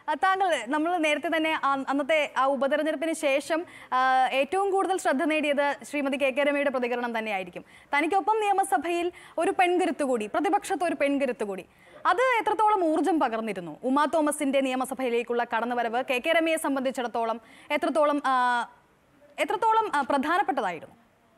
ആ, താങ്കൾ നമ്മൾ നേരത്തെ തന്നെ ആ- അന്നത്തെ ആ ഉപതെരഞ്ഞെടുപ്പിന് ശേഷം ആ, ഏറ്റവും കൂടുതൽ ശ്രദ്ധ നേടിയത് ശ്രീമതി കെ കെ രമയുടെ പ്രതികരണം തന്നെയായിരിക്കും തനിക്കൊപ്പം നിയമസഭയിൽ ഒരു പെൺകരുത്ത് കൂടി പ്രതിപക്ഷത്ത് ഒരു പെൺകരുത്ത് കൂടി അത് എത്രത്തോളം ഊർജം പകർന്നിരുന്നു ഉമാ തോമസിന്റെ നിയമസഭയിലേക്കുള്ള കടന്നുവരവ് കെ കെ രമയെ സംബന്ധിച്ചിടത്തോളം എത്രത്തോളം ആ, എത്രത്തോളം ആ, പ്രധാനപ്പെട്ടതായിരുന്നു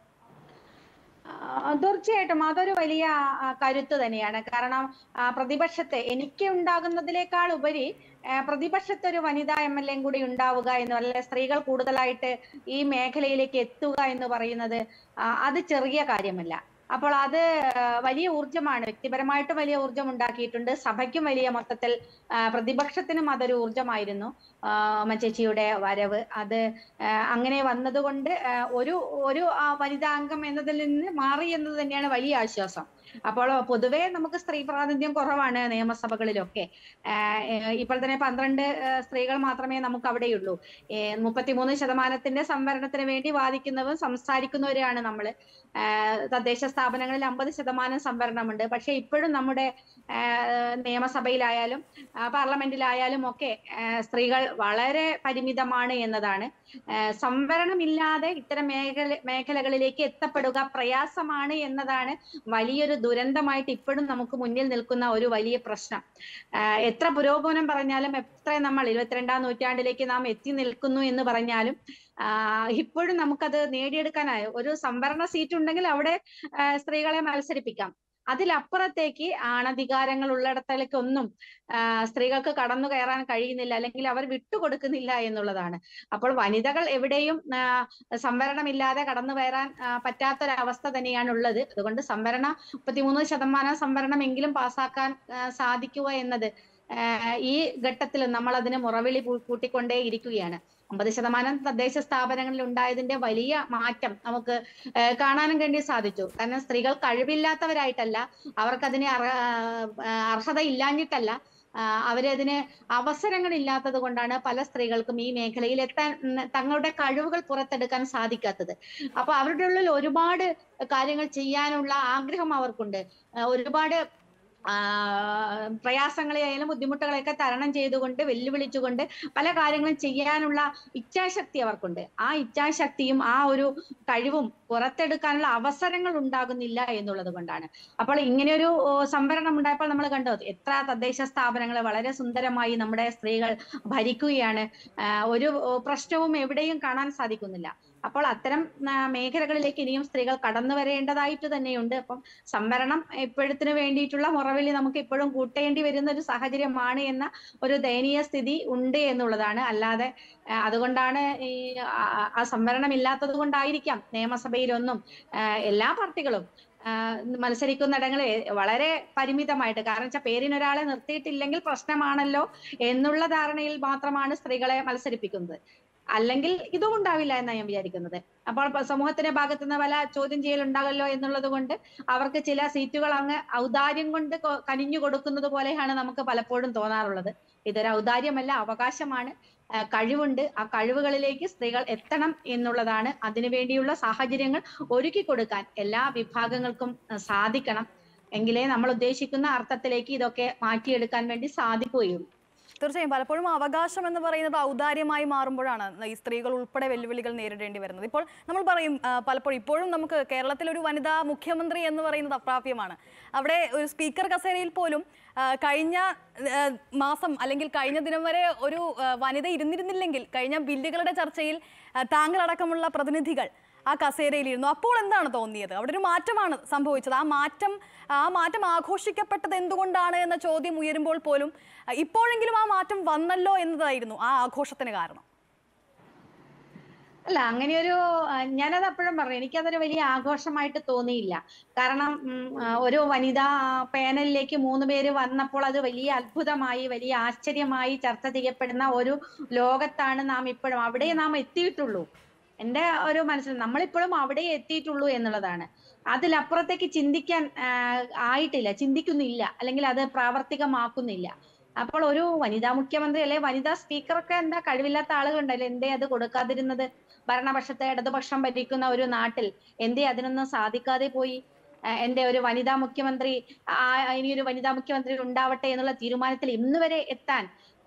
ആ, തീർച്ചയായിട്ടും അതൊരു വലിയ ആ, കരുത്ത് തന്നെയാണ് കാരണം ആ, പ്രതിപക്ഷത്തെ എനിക്ക് ഉണ്ടാകുന്നതിനേക്കാൾ ഉപരി ആ, പ്രതിപക്ഷത്ത് ഒരു വനിതാ എം എൽ എയും കൂടി ഉണ്ടാവുക എന്ന് അല്ലെങ്കിൽ സ്ത്രീകൾ കൂടുതലായിട്ട് ഈ മേഖലയിലേക്ക് എത്തുക എന്ന് പറയുന്നത് ആ, അത് ചെറിയ കാര്യമല്ല അപ്പോൾ അത് ആ, വലിയ ഊർജമാണ് വ്യക്തിപരമായിട്ട് വലിയ ഊർജം ഉണ്ടാക്കിയിട്ടുണ്ട് സഭയ്ക്കും വലിയ മൊത്തത്തിൽ ആ, പ്രതിപക്ഷത്തിനും അതൊരു ഊർജമായിരുന്നു ആ, ഉമ്മച്ചേച്ചിയുടെ വരവ് അത് ആ, അങ്ങനെ വന്നതുകൊണ്ട് ആ, ഒരു ഒരു ആ, വനിതാ അംഗം എന്നതിൽ നിന്ന് മാറി എന്നത് തന്നെയാണ് വലിയ ആശ്വാസം അപ്പോൾ പൊതുവേ നമുക്ക് സ്ത്രീ പ്രാതിനിധ്യം കുറവാണ് നിയമസഭകളിലൊക്കെ ആഹ് ഏഹ് ഇപ്പോൾ തന്നെ പന്ത്രണ്ട് ഏഹ് സ്ത്രീകൾ മാത്രമേ നമുക്ക് അവിടെയുള്ളൂ ഏഹ് മുപ്പത്തിമൂന്ന് ശതമാനത്തിന്റെ സംവരണത്തിന് വേണ്ടി വാദിക്കുന്നവരും സംസാരിക്കുന്നവരാണ് നമ്മൾ തദ്ദേശ സ്ഥാപനങ്ങളിൽ അമ്പത് ശതമാനം സംവരണമുണ്ട് പക്ഷെ ഇപ്പോഴും നമ്മുടെ ആഹ് നിയമസഭയിലായാലും ആഹ് പാർലമെന്റിലായാലും ഒക്കെ ആഹ് സ്ത്രീകൾ വളരെ പരിമിതമാണ് എന്നതാണ് ആഹ് സംവരണമില്ലാതെ ഇത്തരം മേഖല മേഖലകളിലേക്ക് എത്തപ്പെടുക പ്രയാസമാണ് എന്നതാണ് വലിയൊരു ദുരന്തമായിട്ട് ഇപ്പോഴും നമുക്ക് മുന്നിൽ നിൽക്കുന്ന ഒരു വലിയ പ്രശ്നം ആഹ് എത്ര പുരോഗമനം പറഞ്ഞാലും എത്ര നമ്മൾ ഇരുപത്തിരണ്ടാം നൂറ്റാണ്ടിലേക്ക് നാം എത്തി നിൽക്കുന്നു എന്ന് പറഞ്ഞാലും ആഹ് ഇപ്പോഴും നമുക്കത് നേടിയെടുക്കാനായ ഒരു സംവരണ സീറ്റ് ഉണ്ടെങ്കിൽ അവിടെ ആഹ് സ്ത്രീകളെ മത്സരിപ്പിക്കാം അതിലപ്പുറത്തേക്ക് ആണധികാരങ്ങൾ ഉള്ളിടത്തേക്കൊന്നും ആഹ് സ്ത്രീകൾക്ക് കടന്നു കയറാൻ കഴിയുന്നില്ല അല്ലെങ്കിൽ അവർ വിട്ടുകൊടുക്കുന്നില്ല എന്നുള്ളതാണ് അപ്പോൾ വനിതകൾ എവിടെയും ആഹ് സംവരണമില്ലാതെ കടന്നു കയറാൻ ആഹ് പറ്റാത്തൊരവസ്ഥ തന്നെയാണ് ഉള്ളത് അതുകൊണ്ട് സംവരണ മുപ്പത്തിമൂന്ന് ശതമാനം സംവരണമെങ്കിലും പാസ്സാക്കാൻ ആഹ് സാധിക്കുക എന്നത് ആഹ് ഈ ഘട്ടത്തിൽ നമ്മൾ അതിന് മുറവിളി പൂ- കൂട്ടിക്കൊണ്ടേ ഇരിക്കുകയാണ് അമ്പത് ശതമാനം തദ്ദേശ സ്ഥാപനങ്ങളിൽ ഉണ്ടായതിന്റെ വലിയ മാറ്റം നമുക്ക് ആഹ് കാണാനും വേണ്ടി സാധിച്ചു കാരണം സ്ത്രീകൾ കഴിവില്ലാത്തവരായിട്ടല്ല അവർക്കതിന് അർഹ ആഹ് അർഹത ഇല്ലാഞ്ഞിട്ടല്ല ആഹ് അവരതിന് അവസരങ്ങൾ ഇല്ലാത്തത് കൊണ്ടാണ് പല സ്ത്രീകൾക്കും ഈ മേഖലയിൽ എത്താൻ ഉം, തങ്ങളുടെ കഴിവുകൾ പുറത്തെടുക്കാൻ സാധിക്കാത്തത് അപ്പൊ അവരുടെ ഉള്ളിൽ ഒരുപാട് കാര്യങ്ങൾ ചെയ്യാനുള്ള ആഗ്രഹം അവർക്കുണ്ട് ആഹ് ഒരുപാട് ആഹ് പ്രയാസങ്ങളെയായാലും ബുദ്ധിമുട്ടുകളെയൊക്കെ തരണം ചെയ്തുകൊണ്ട് വെല്ലുവിളിച്ചുകൊണ്ട് പല കാര്യങ്ങളും ചെയ്യാനുള്ള ഇച്ഛാശക്തി അവർക്കുണ്ട് ആ ഇച്ഛാശക്തിയും ആ ഒരു കഴിവും പുറത്തെടുക്കാനുള്ള അവസരങ്ങൾ ഉണ്ടാകുന്നില്ല എന്നുള്ളത് കൊണ്ടാണ് അപ്പോൾ ഇങ്ങനെയൊരു ഓ, സംവരണം ഉണ്ടായപ്പോൾ നമ്മൾ കണ്ടു എത്ര തദ്ദേശ സ്ഥാപനങ്ങൾ വളരെ സുന്ദരമായി നമ്മുടെ സ്ത്രീകൾ ഭരിക്കുകയാണ് ആഹ് ഒരു ഓ, പ്രശ്നവും എവിടെയും കാണാൻ സാധിക്കുന്നില്ല അപ്പോൾ അത്തരം ആ, മേഖലകളിലേക്ക് ഇനിയും സ്ത്രീകൾ കടന്നു വരേണ്ടതായിട്ട് തന്നെയുണ്ട് അപ്പം സംവരണം ഇപ്പോഴത്തിന് വേണ്ടിയിട്ടുള്ള മുറവിളി നമുക്ക് ഇപ്പോഴും കൂട്ടേണ്ടി വരുന്ന ഒരു സാഹചര്യമാണ് എന്ന ഒരു ദയനീയ സ്ഥിതി ഉണ്ട് എന്നുള്ളതാണ് അല്ലാതെ ആ, അതുകൊണ്ടാണ് ഈ ആ, ആ സംവരണം ഇല്ലാത്തത് കൊണ്ടായിരിക്കാം നിയമസഭയിലൊന്നും ആ, എല്ലാ പാർട്ടികളും ആ, മത്സരിക്കുന്നിടങ്ങളിൽ വളരെ പരിമിതമായിട്ട് കാരണം വെച്ചാൽ പേരിനൊരാളെ നിർത്തിയിട്ടില്ലെങ്കിൽ പ്രശ്നമാണല്ലോ എന്നുള്ള ധാരണയിൽ മാത്രമാണ് സ്ത്രീകളെ മത്സരിപ്പിക്കുന്നത് അല്ലെങ്കിൽ ഇതും ഉണ്ടാവില്ല എന്നാണ് ഞാൻ വിചാരിക്കുന്നത് അപ്പോൾ പ- സമൂഹത്തിന്റെ ഭാഗത്തു നിന്ന് പല ചോദ്യം ചെയ്യൽ ഉണ്ടാകല്ലോ എന്നുള്ളത് കൊണ്ട് അവർക്ക് ചില സീറ്റുകൾ അങ്ങ് ഔദാര്യം കൊണ്ട് കൊ- കനിഞ്ഞു കൊടുക്കുന്നത് പോലെയാണ് നമുക്ക് പലപ്പോഴും തോന്നാറുള്ളത് ഇതൊരു ഔദാര്യമല്ല അവകാശമാണ് ആ, കഴിവുണ്ട് ആ കഴിവുകളിലേക്ക് സ്ത്രീകൾ എത്തണം എന്നുള്ളതാണ് അതിനുവേണ്ടിയുള്ള സാഹചര്യങ്ങൾ ഒരുക്കി കൊടുക്കാൻ എല്ലാ വിഭാഗങ്ങൾക്കും ആ, സാധിക്കണം എങ്കിലേ നമ്മൾ ഉദ്ദേശിക്കുന്ന അർത്ഥത്തിലേക്ക് ഇതൊക്കെ മാറ്റിയെടുക്കാൻ വേണ്ടി സാധിക്കുകയുള്ളൂ തീർച്ചയായും പലപ്പോഴും അവകാശം എന്ന് പറയുന്നത് ഔദാര്യമായി മാറുമ്പോഴാണ് ഈ സ്ത്രീകൾ ഉൾപ്പെടെ വെല്ലുവിളികൾ നേരിടേണ്ടി വരുന്നത് ഇപ്പോൾ നമ്മൾ പറയും ആ, പലപ്പോഴും ഇപ്പോഴും നമുക്ക് കേരളത്തിൽ ഒരു വനിതാ മുഖ്യമന്ത്രി എന്ന് പറയുന്നത് അപ്രാപ്യമാണ് അവിടെ ഒരു സ്പീക്കർ കസേരയിൽ പോലും ആ, കഴിഞ്ഞ ആ, മാസം അല്ലെങ്കിൽ കഴിഞ്ഞ ദിനം വരെ ഒരു ആ, വനിത ഇരുന്നിരുന്നില്ലെങ്കിൽ കഴിഞ്ഞ ബില്ലുകളുടെ ചർച്ചയിൽ ആ, താങ്കളടക്കമുള്ള പ്രതിനിധികൾ ആ കസേരയിലിരുന്നു അപ്പോൾ എന്താണ് തോന്നിയത് അവിടെ ഒരു മാറ്റമാണ് സംഭവിച്ചത് ആ മാറ്റം ആ മാറ്റം ആഘോഷിക്കപ്പെട്ടത് എന്തുകൊണ്ടാണ് എന്ന ചോദ്യം ഉയരുമ്പോൾ പോലും അഹ് ഇപ്പോഴെങ്കിലും ആ മാറ്റം വന്നല്ലോ എന്നതായിരുന്നു ആ ആഘോഷത്തിന് കാരണം അല്ല അങ്ങനെയൊരു ആ, ഞാനത് അപ്പോഴും പറഞ്ഞു എനിക്കതൊരു വലിയ ആഘോഷമായിട്ട് തോന്നിയില്ല കാരണം ഉം, ആ, ഒരു വനിതാ പാനലിലേക്ക് മൂന്ന് പേര് വന്നപ്പോൾ അത് വലിയ അത്ഭുതമായി വലിയ ആശ്ചര്യമായി ചർച്ച ചെയ്യപ്പെടുന്ന ഒരു ലോകത്താണ് നാം ഇപ്പോഴും അവിടെ നാം എത്തിയിട്ടുള്ളൂ എന്റെ ഒരു മനസ്സിൽ നമ്മളിപ്പോഴും അവിടെ എത്തിയിട്ടുള്ളൂ എന്നുള്ളതാണ് അതിലപ്പുറത്തേക്ക് ചിന്തിക്കാൻ ആ, ആയിട്ടില്ല ചിന്തിക്കുന്നില്ല അല്ലെങ്കിൽ അത് പ്രാവർത്തികമാക്കുന്നില്ല അപ്പോൾ ഒരു വനിതാ മുഖ്യമന്ത്രി അല്ലെ വനിതാ സ്പീക്കറൊക്കെ എന്താ കഴിവില്ലാത്ത ആളുകളുണ്ടല്ലോ എന്തേ അത് കൊടുക്കാതിരുന്നത് ഭരണപക്ഷത്തെ ഇടതുപക്ഷം ഭരിക്കുന്ന ഒരു നാട്ടിൽ എന്തേ അതിനൊന്നും സാധിക്കാതെ പോയി ആ, എന്റെ ഒരു വനിതാ മുഖ്യമന്ത്രി ആ, ഇനിയൊരു വനിതാ മുഖ്യമന്ത്രി ഉണ്ടാവട്ടെ എന്നുള്ള തീരുമാനത്തിൽ ഇന്ന് വരെ എത്താൻ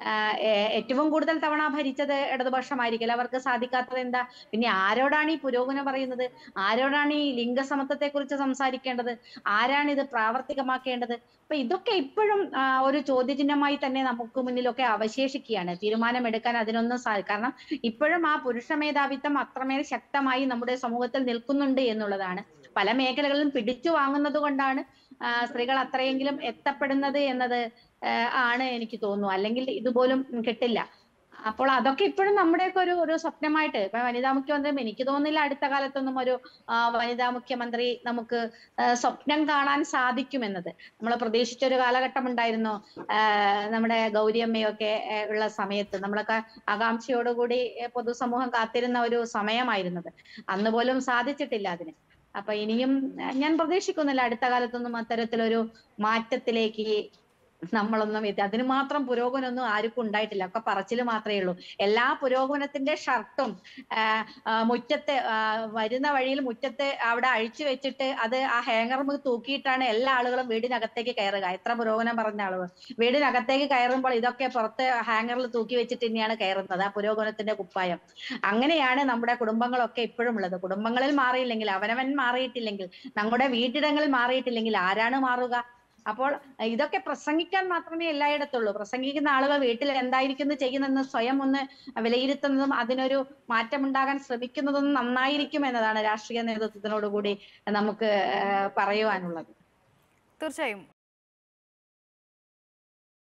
ആഹ് ഏ- ഏറ്റവും കൂടുതൽ തവണ ഭരിച്ചത് ഇടതുപക്ഷമായിരിക്കില്ല അവർക്ക് സാധിക്കാത്തത് എന്താ പിന്നെ ആരോടാണ് ഈ പുരോഗമനം പറയുന്നത് ആരോടാണ് ഈ ലിംഗസമത്വത്തെ കുറിച്ച് സംസാരിക്കേണ്ടത് ആരാണ് ഇത് പ്രാവർത്തികമാക്കേണ്ടത് അപ്പൊ ഇതൊക്കെ ഇപ്പോഴും ആ, ഒരു ചോദ്യചിഹ്നമായി തന്നെ നമുക്ക് മുന്നിലൊക്കെ അവശേഷിക്കുകയാണ് തീരുമാനമെടുക്കാൻ അതിനൊന്നും സാ കാരണം ഇപ്പോഴും ആ പുരുഷ മേധാവിത്വം അത്രമേൽ ശക്തമായി നമ്മുടെ സമൂഹത്തിൽ നിൽക്കുന്നുണ്ട് എന്നുള്ളതാണ് പല മേഖലകളിലും പിടിച്ചു വാങ്ങുന്നത് കൊണ്ടാണ് ആ, സ്ത്രീകൾ അത്രയെങ്കിലും എത്തപ്പെടുന്നത് എന്നത് ആ, ആണ് എനിക്ക് തോന്നുന്നു അല്ലെങ്കിൽ ഇതുപോലും കിട്ടില്ല അപ്പോൾ അതൊക്കെ ഇപ്പോഴും നമ്മുടെയൊക്കെ ഒരു ഒരു സ്വപ്നമായിട്ട് ഇപ്പൊ വനിതാ മുഖ്യമന്ത്രി എനിക്ക് തോന്നുന്നില്ല അടുത്ത കാലത്തൊന്നും ഒരു ആ, വനിതാ മുഖ്യമന്ത്രി നമുക്ക് ആ, സ്വപ്നം കാണാൻ സാധിക്കുമെന്നത് നമ്മൾ പ്രതീക്ഷിച്ച ഒരു കാലഘട്ടം ഉണ്ടായിരുന്നു ആ, നമ്മുടെ ഗൗരിയമ്മയൊക്കെ ആ, ഉള്ള സമയത്ത് നമ്മളൊക്കെ ആകാംക്ഷയോടുകൂടി ആ, പൊതുസമൂഹം കാത്തിരുന്ന ഒരു സമയമായിരുന്നത് അന്ന് പോലും സാധിച്ചിട്ടില്ല അതിന് അപ്പൊ ഇനിയും ആ, ഞാൻ പ്രതീക്ഷിക്കുന്നില്ല അടുത്ത കാലത്തൊന്നും അത്തരത്തിലൊരു മാറ്റത്തിലേക്ക് നമ്മളൊന്നും എത്തി അതിന് മാത്രം പുരോഗമനമൊന്നും ആർക്കും ഉണ്ടായിട്ടില്ല ഒക്കെ പറച്ചില് മാത്രമേ ഉള്ളൂ എല്ലാ പുരോഗമനത്തിന്റെ ഷർട്ടും മുറ്റത്തെ ആ, വരുന്ന വഴിയിൽ മുറ്റത്ത് അവിടെ അഴിച്ചു വെച്ചിട്ട് അത് ആ ഹാങ്ങർ തൂക്കിയിട്ടാണ് എല്ലാ ആളുകളും വീടിനകത്തേക്ക് കയറുക എത്ര പുരോഗമനം പറഞ്ഞ ആളുകൾ വീടിനകത്തേക്ക് കയറുമ്പോൾ ഇതൊക്കെ പുറത്ത് ഹാങ്ങറിൽ തൂക്കി വെച്ചിട്ട് തന്നെയാണ് കയറുന്നത് ആ പുരോഗമനത്തിന്റെ കുപ്പായം അങ്ങനെയാണ് നമ്മുടെ കുടുംബങ്ങളൊക്കെ ഇപ്പോഴും ഉള്ളത് കുടുംബങ്ങളിൽ മാറിയില്ലെങ്കിൽ അവനവൻ മാറിയിട്ടില്ലെങ്കിൽ നമ്മുടെ വീട്ടിടങ്ങളിൽ മാറിയിട്ടില്ലെങ്കിൽ ആരാണ് മാറുക അപ്പോൾ ഇതൊക്കെ പ്രസംഗിക്കാൻ മാത്രമേ എല്ലായിടത്തുള്ളൂ പ്രസംഗിക്കുന്ന ആളുകൾ വീട്ടിൽ എന്തായിരിക്കുന്നു ചെയ്യുന്നതെന്ന് സ്വയം ഒന്ന് വിലയിരുത്തുന്നതും അതിനൊരു മാറ്റമുണ്ടാകാൻ ശ്രമിക്കുന്നതും നന്നായിരിക്കും എന്നതാണ് രാഷ്ട്രീയ നേതൃത്വത്തിനോടുകൂടി നമുക്ക് ഏഹ് പറയുവാനുള്ളത് തീർച്ചയായും